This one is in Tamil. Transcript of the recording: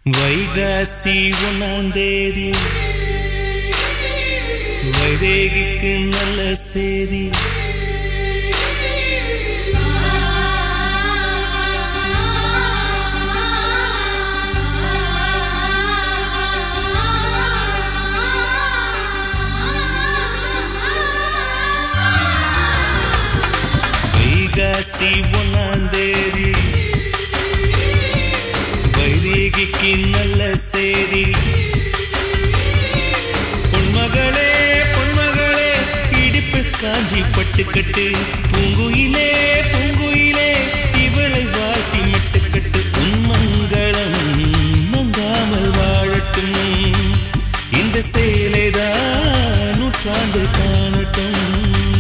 வைகாசி ஒன்னாம் தேதி வைதேகிக்கு நல்ல செய்தி வைகாசி ஒன்னாம் தேதி வைதேகிக்கு நல்ல செய்தி பொன்மகளே பொன்மகளே இடிப்பு காஞ்சி பட்டுக்கட்டு பூங்குயிலே பூங்குயிலே இவளை வாழ்த்தி மட்டுக்கட்டு உன் மங்களம் மங்காமல் வாழட்டும் இந்த சேலைதான் நூற்றாண்டு காணட்டும்